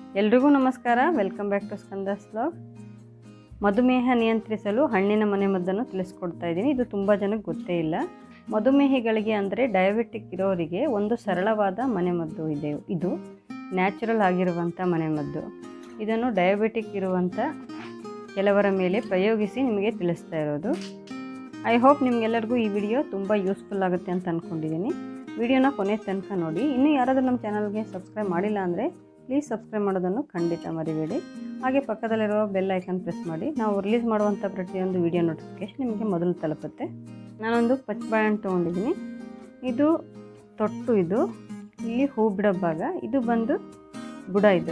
ಎಲ್ರಿಗೂ ನಮಸ್ಕಾರ welcome back to Skanda's vlog ಮಧುಮೇಹ ನಿಯಂತ್ರಿಸಲು ಹಣ್ಣಿನ ಮನೆಮದ್ದನ್ನು ತಿಳಿಸ್ಕೊಡ್ತಾ ಇದ್ದೀನಿ ಇದು ತುಂಬ ಜನಕ್ಕೆ ಗೊತ್ತೇ ಇಲ್ಲ ಮಧುಮೇಹಿಗಳಿಗೆ ಅಂದರೆ ಡಯಾಬಿಟಿಕ್ ಇರೋರಿಗೆ ಒಂದು ಸರಳವಾದ ಮನೆಮದ್ದು ಇದೆ ಇದು ನ್ಯಾಚುರಲ್ ಆಗಿರುವಂಥ ಮನೆಮದ್ದು ಇದನ್ನು ಡಯಾಬಿಟಿಕ್ ಇರುವಂಥ ಕೆಲವರ ಮೇಲೆ ಪ್ರಯೋಗಿಸಿ ನಿಮಗೆ ತಿಳಿಸ್ತಾ ಇರೋದು ಐ ಹೋಪ್ ನಿಮಗೆಲ್ಲರಿಗೂ ಈ ವಿಡಿಯೋ ತುಂಬ ಯೂಸ್ಫುಲ್ ಆಗುತ್ತೆ ಅಂತ ಅಂದ್ಕೊಂಡಿದ್ದೀನಿ ವಿಡಿಯೋನ ಕೊನೆ ತನಕ ನೋಡಿ ಇನ್ನೂ ಯಾರಾದರೂ ನಮ್ಮ ಚಾನಲ್ಗೆ ಸಬ್ಸ್ಕ್ರೈಬ್ ಮಾಡಿಲ್ಲ ಅಂದರೆ ಪ್ಲೀಸ್ ಸಬ್ಸ್ಕ್ರೈಬ್ ಮಾಡೋದನ್ನು ಖಂಡಿತ ಮರಿಬೇಡಿ ಹಾಗೆ ಪಕ್ಕದಲ್ಲಿರುವ ಬೆಲ್ ಐಕನ್ ಪ್ರೆಸ್ ಮಾಡಿ ನಾವು ರಿಲೀಸ್ ಮಾಡುವಂಥ ಪ್ರತಿಯೊಂದು ವಿಡಿಯೋ ನೋಟಿಫಿಕೇಶನ್ ನಿಮಗೆ ಮೊದಲು ತಲುಪುತ್ತೆ ನಾನೊಂದು ಪಚ್ಚಬಾಳೆಹಣ್ಣು ತೊಗೊಂಡಿದ್ದೀನಿ ಇದು ತೊಟ್ಟು ಇದು ಇಲ್ಲಿ ಹೂ ಬಿಡೋ ಭಾಗ ಇದು ಬಂದು ಬುಡ ಇದು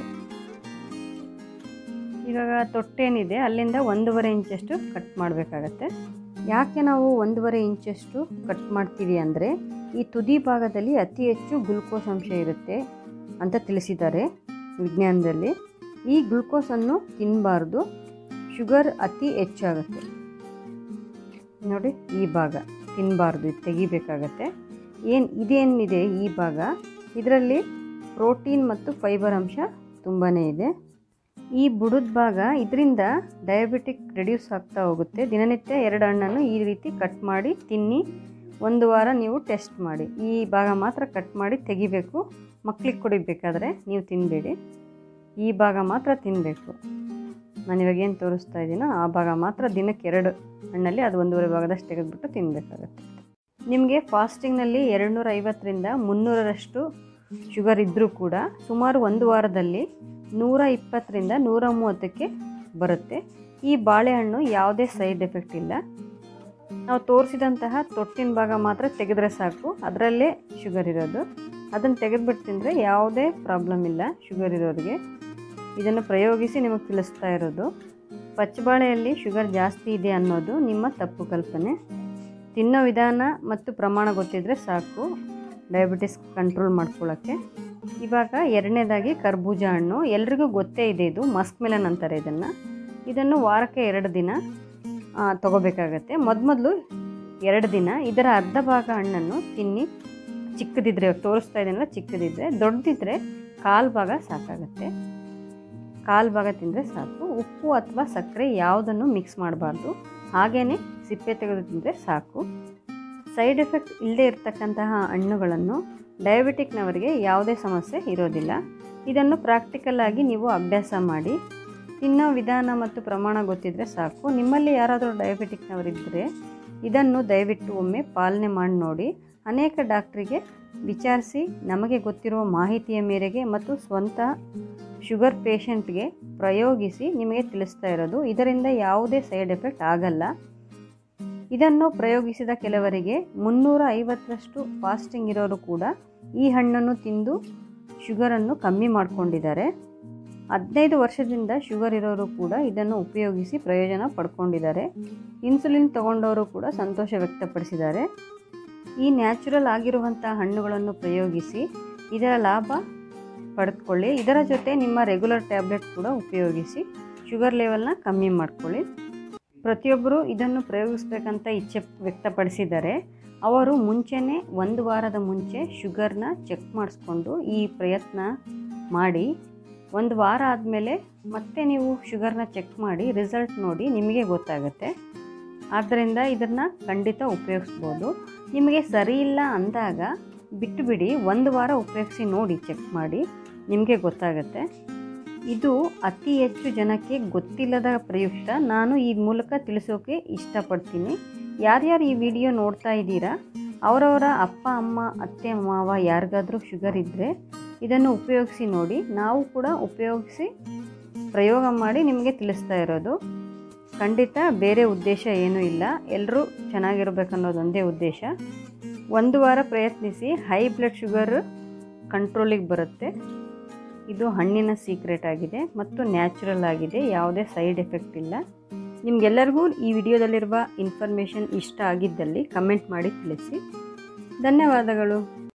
ಇವಾಗ ತೊಟ್ಟೇನಿದೆ ಅಲ್ಲಿಂದ ಒಂದೂವರೆ ಇಂಚಷ್ಟು ಕಟ್ ಮಾಡಬೇಕಾಗತ್ತೆ ಯಾಕೆ ನಾವು ಒಂದೂವರೆ ಇಂಚಷ್ಟು ಕಟ್ ಮಾಡ್ತೀವಿ ಅಂದರೆ ಈ ತುದಿ ಭಾಗದಲ್ಲಿ ಅತಿ ಹೆಚ್ಚು ಗ್ಲುಕೋಸ್ ಅಂಶ ಇರುತ್ತೆ ಅಂತ ತಿಳಿಸಿದ್ದಾರೆ ವಿಜ್ಞಾನದಲ್ಲಿ ಈ ಗ್ಲುಕೋಸನ್ನು ತಿನ್ನಬಾರ್ದು ಶುಗರ್ ಅತಿ ಹೆಚ್ಚಾಗುತ್ತೆ ನೋಡಿ ಈ ಭಾಗ ತಿನ್ನಬಾರ್ದು ಇದು ತೆಗಿಬೇಕಾಗತ್ತೆ ಏನು ಇದೇನಿದೆ ಈ ಭಾಗ ಇದರಲ್ಲಿ ಪ್ರೋಟೀನ್ ಮತ್ತು ಫೈಬರ್ ಅಂಶ ತುಂಬಾ ಇದೆ ಈ ಬುಡದ ಭಾಗ ಇದರಿಂದ ಡಯಾಬಿಟಿಕ್ ರೆಡ್ಯೂಸ್ ಆಗ್ತಾ ಹೋಗುತ್ತೆ ದಿನನಿತ್ಯ ಎರಡು ಹಣ್ಣನ್ನು ಈ ರೀತಿ ಕಟ್ ಮಾಡಿ ತಿನ್ನಿ ಒಂದು ವಾರ ನೀವು ಟೆಸ್ಟ್ ಮಾಡಿ ಈ ಭಾಗ ಮಾತ್ರ ಕಟ್ ಮಾಡಿ ತೆಗಿಬೇಕು ಮಕ್ಳಿಗೆ ಕುಡಿಬೇಕಾದ್ರೆ ನೀವು ತಿನ್ನಬೇಡಿ ಈ ಭಾಗ ಮಾತ್ರ ತಿನ್ನಬೇಕು ನಾನು ಇವಾಗ ಏನು ತೋರಿಸ್ತಾ ಇದ್ದೀನೋ ಆ ಭಾಗ ಮಾತ್ರ ದಿನಕ್ಕೆ ಎರಡು ಹಣ್ಣಲ್ಲಿ ಅದು ಒಂದೂವರೆ ಭಾಗದಷ್ಟು ತೆಗೆದುಬಿಟ್ಟು ತಿನ್ನಬೇಕಾಗತ್ತೆ ನಿಮಗೆ ಫಾಸ್ಟಿಂಗ್ನಲ್ಲಿ ಎರಡುನೂರ ಐವತ್ತರಿಂದ ಮುನ್ನೂರರಷ್ಟು ಶುಗರ್ ಇದ್ದರೂ ಕೂಡ ಸುಮಾರು ಒಂದು ವಾರದಲ್ಲಿ ನೂರ ಇಪ್ಪತ್ತರಿಂದ ನೂರ ಮೂವತ್ತಕ್ಕೆ ಬರುತ್ತೆ ಈ ಬಾಳೆಹಣ್ಣು ಯಾವುದೇ ಸೈಡ್ ಎಫೆಕ್ಟ್ ಇಲ್ಲ ನಾವು ತೋರಿಸಿದಂತಹ ತೊಟ್ಟಿನ ಭಾಗ ಮಾತ್ರ ತೆಗೆದ್ರೆ ಸಾಕು ಅದರಲ್ಲೇ ಶುಗರ್ ಇರೋದು ಅದನ್ನು ತೆಗೆದುಬಿಟ್ಟು ತಿಂದರೆ ಯಾವುದೇ ಪ್ರಾಬ್ಲಮ್ ಇಲ್ಲ ಶುಗರ್ ಇರೋರಿಗೆ ಇದನ್ನು ಪ್ರಯೋಗಿಸಿ ನಿಮಗೆ ತಿಳಿಸ್ತಾ ಇರೋದು ಪಚ್ಚಬಾಳೆಯಲ್ಲಿ ಶುಗರ್ ಜಾಸ್ತಿ ಇದೆ ಅನ್ನೋದು ನಿಮ್ಮ ತಪ್ಪು ಕಲ್ಪನೆ ತಿನ್ನೋ ವಿಧಾನ ಮತ್ತು ಪ್ರಮಾಣ ಗೊತ್ತಿದ್ದರೆ ಸಾಕು ಡಯಾಬಿಟಿಸ್ ಕಂಟ್ರೋಲ್ ಮಾಡ್ಕೊಳ್ಳೋಕ್ಕೆ ಇವಾಗ ಎರಡನೇದಾಗಿ ಕರ್ಬೂಜ ಹಣ್ಣು ಎಲ್ರಿಗೂ ಗೊತ್ತೇ ಇದೆ ಇದು ಮಸ್ಕ್ ಮೆಲನ್ ಅಂತಾರೆ ಇದನ್ನು ಇದನ್ನು ವಾರಕ್ಕೆ ಎರಡು ದಿನ ತೊಗೋಬೇಕಾಗತ್ತೆ ಮೊದಲು ಎರಡು ದಿನ ಇದರ ಅರ್ಧ ಭಾಗ ಹಣ್ಣನ್ನು ತಿನ್ನಿ ಚಿಕ್ಕದಿದ್ರೆ ತೋರಿಸ್ತಾ ಇದ್ದೀನಲ್ಲ ಚಿಕ್ಕದಿದ್ದರೆ ದೊಡ್ಡದಿದ್ದರೆ ಕಾಲು ಭಾಗ ಸಾಕಾಗತ್ತೆ ಕಾಲು ಭಾಗ ತಿಂದರೆ ಸಾಕು ಉಪ್ಪು ಅಥವಾ ಸಕ್ಕರೆ ಯಾವುದನ್ನು ಮಿಕ್ಸ್ ಮಾಡಬಾರ್ದು ಹಾಗೇ ಸಿಪ್ಪೆ ತೆಗೆದು ತಿಂದರೆ ಸಾಕು ಸೈಡ್ ಎಫೆಕ್ಟ್ ಇಲ್ಲದೆ ಇರತಕ್ಕಂತಹ ಹಣ್ಣುಗಳನ್ನು ಡಯಾಬಿಟಿಕ್ನವರಿಗೆ ಯಾವುದೇ ಸಮಸ್ಯೆ ಇರೋದಿಲ್ಲ ಇದನ್ನು ಪ್ರಾಕ್ಟಿಕಲ್ ಆಗಿ ನೀವು ಅಭ್ಯಾಸ ಮಾಡಿ ತಿನ್ನೋ ವಿಧಾನ ಮತ್ತು ಪ್ರಮಾಣ ಗೊತ್ತಿದ್ದರೆ ಸಾಕು ನಿಮ್ಮಲ್ಲಿ ಯಾರಾದರೂ ಡಯಾಬಿಟಿಕ್ನವರಿದ್ದರೆ ಇದನ್ನು ದಯವಿಟ್ಟು ಒಮ್ಮೆ ಪಾಲನೆ ಮಾಡಿ ನೋಡಿ ಅನೇಕ ಡಾಕ್ಟ್ರಿಗೆ ವಿಚಾರಿಸಿ ನಮಗೆ ಗೊತ್ತಿರುವ ಮಾಹಿತಿಯ ಮೇರೆಗೆ ಮತ್ತು ಸ್ವಂತ ಶುಗರ್ ಪೇಷಂಟ್ಗೆ ಪ್ರಯೋಗಿಸಿ ನಿಮಗೆ ತಿಳಿಸ್ತಾ ಇರೋದು ಇದರಿಂದ ಯಾವುದೇ ಸೈಡ್ ಎಫೆಕ್ಟ್ ಆಗಲ್ಲ ಇದನ್ನು ಪ್ರಯೋಗಿಸಿದ ಕೆಲವರಿಗೆ ಮುನ್ನೂರ ಐವತ್ತರಷ್ಟು ಫಾಸ್ಟಿಂಗ್ ಇರೋರು ಕೂಡ ಈ ಹಣ್ಣನ್ನು ತಿಂದು ಶುಗರನ್ನು ಕಮ್ಮಿ ಮಾಡಿಕೊಂಡಿದ್ದಾರೆ ಹದಿನೈದು ವರ್ಷದಿಂದ ಶುಗರ್ ಇರೋರು ಕೂಡ ಇದನ್ನು ಉಪಯೋಗಿಸಿ ಪ್ರಯೋಜನ ಪಡ್ಕೊಂಡಿದ್ದಾರೆ ಇನ್ಸುಲಿನ್ ತಗೊಂಡವರು ಕೂಡ ಸಂತೋಷ ವ್ಯಕ್ತಪಡಿಸಿದ್ದಾರೆ ಈ ನ್ಯಾಚುರಲ್ ಆಗಿರುವಂಥ ಹಣ್ಣುಗಳನ್ನು ಪ್ರಯೋಗಿಸಿ ಇದರ ಲಾಭ ಪಡೆದುಕೊಳ್ಳಿ ಇದರ ಜೊತೆ ನಿಮ್ಮ ರೆಗ್ಯುಲರ್ ಟ್ಯಾಬ್ಲೆಟ್ ಕೂಡ ಉಪಯೋಗಿಸಿ ಶುಗರ್ ಲೆವೆಲ್ನ ಕಮ್ಮಿ ಮಾಡ್ಕೊಳ್ಳಿ ಪ್ರತಿಯೊಬ್ಬರು ಇದನ್ನು ಪ್ರಯೋಗಿಸ್ಬೇಕಂತ ಇಚ್ಛೆ ವ್ಯಕ್ತಪಡಿಸಿದ್ದಾರೆ ಅವರು ಮುಂಚೆನೇ ಒಂದು ವಾರದ ಮುಂಚೆ ಶುಗರ್ನ ಚೆಕ್ ಮಾಡಿಸ್ಕೊಂಡು ಈ ಪ್ರಯತ್ನ ಮಾಡಿ ಒಂದು ವಾರ ಆದಮೇಲೆ ಮತ್ತೆ ನೀವು ಶುಗರ್ನ ಚೆಕ್ ಮಾಡಿ ರಿಸಲ್ಟ್ ನೋಡಿ ನಿಮಗೆ ಗೊತ್ತಾಗುತ್ತೆ ಆದ್ದರಿಂದ ಇದನ್ನು ಖಂಡಿತ ಉಪಯೋಗಿಸ್ಬೋದು ನಿಮಗೆ ಸರಿ ಇಲ್ಲ ಅಂದಾಗ ಬಿಟ್ಟುಬಿಡಿ ಒಂದು ವಾರ ಉಪಯೋಗಿಸಿ ನೋಡಿ ಚೆಕ್ ಮಾಡಿ ನಿಮಗೆ ಗೊತ್ತಾಗುತ್ತೆ ಇದು ಅತಿ ಹೆಚ್ಚು ಜನಕ್ಕೆ ಗೊತ್ತಿಲ್ಲದ ಪ್ರಯುಕ್ತ ನಾನು ಈ ಮೂಲಕ ತಿಳಿಸೋಕೆ ಇಷ್ಟಪಡ್ತೀನಿ ಯಾರ್ಯಾರು ಈ ವಿಡಿಯೋ ನೋಡ್ತಾ ಇದ್ದೀರಾ ಅವರವರ ಅಪ್ಪ ಅಮ್ಮ ಅತ್ತೆ ಮಾವ ಯಾರಿಗಾದರೂ ಶುಗರ್ ಇದ್ದರೆ ಇದನ್ನು ಉಪಯೋಗಿಸಿ ನೋಡಿ ನಾವು ಕೂಡ ಉಪಯೋಗಿಸಿ ಪ್ರಯೋಗ ಮಾಡಿ ನಿಮಗೆ ತಿಳಿಸ್ತಾ ಇರೋದು ಖಂಡಿತ ಬೇರೆ ಉದ್ದೇಶ ಏನೂ ಇಲ್ಲ ಎಲ್ಲರೂ ಚೆನ್ನಾಗಿರ್ಬೇಕನ್ನೋದು ಒಂದೇ ಉದ್ದೇಶ ಒಂದು ವಾರ ಪ್ರಯತ್ನಿಸಿ ಹೈ ಬ್ಲಡ್ ಶುಗರ್ ಕಂಟ್ರೋಲಿಗೆ ಬರುತ್ತೆ ಇದು ಹಣ್ಣಿನ ಸೀಕ್ರೆಟ್ ಆಗಿದೆ ಮತ್ತು ನ್ಯಾಚುರಲ್ ಆಗಿದೆ ಯಾವುದೇ ಸೈಡ್ ಎಫೆಕ್ಟ್ ಇಲ್ಲ ನಿಮಗೆಲ್ಲರಿಗೂ ಈ ವಿಡಿಯೋದಲ್ಲಿರುವ ಇನ್ಫಾರ್ಮೇಷನ್ ಇಷ್ಟ ಆಗಿದ್ದಲ್ಲಿ ಕಮೆಂಟ್ ಮಾಡಿ ತಿಳಿಸಿ ಧನ್ಯವಾದಗಳು